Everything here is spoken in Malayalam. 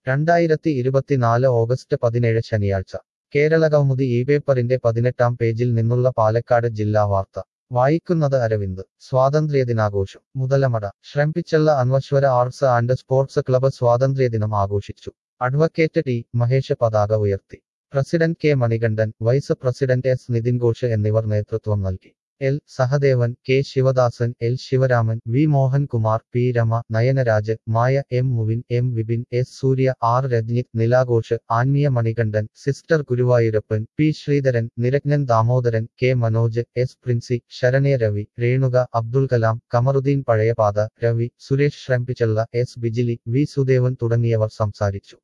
രണ്ടായിരത്തി ഇരുപത്തിനാല് ഓഗസ്റ്റ് പതിനേഴ് ശനിയാഴ്ച കേരളകൗമുദി ഈ പേപ്പറിന്റെ പതിനെട്ടാം പേജിൽ നിന്നുള്ള പാലക്കാട് ജില്ലാ വാർത്ത വായിക്കുന്നത് അരവിന്ദ് സ്വാതന്ത്ര്യദിനാഘോഷം മുതലമട ശ്രംപിച്ചുള്ള അൻവശ്വര ആർട്സ് ആൻഡ് സ്പോർട്സ് ക്ലബ്ബ് സ്വാതന്ത്ര്യദിനം ആഘോഷിച്ചു അഡ്വക്കേറ്റ് ടി മഹേഷ് പതാക ഉയർത്തി president K Manikandan vice president S Nithin Ghosh എന്നിവർ നേതൃത്വം നൽകി L Sahadevan K Sivadasan L Sivaraman V Mohankumar P Rema Nayanaraj Maya M Muvin M Vipin S Surya R Ranjith Nilaghosh Anmiya Manikandan sister Guruvayoorappan P Sreedharan Niranjan Damodaran K Manoj S Princy Saranya Ravi Renuka Abdul Kalam Kamaruddin പഴയപാത Ravi Suresh ശ്രംപിച്ചള്ള എസ് ബിജിലി വി സുദേവൻ തുടങ്ങിയവർ സംസാരിച്ചു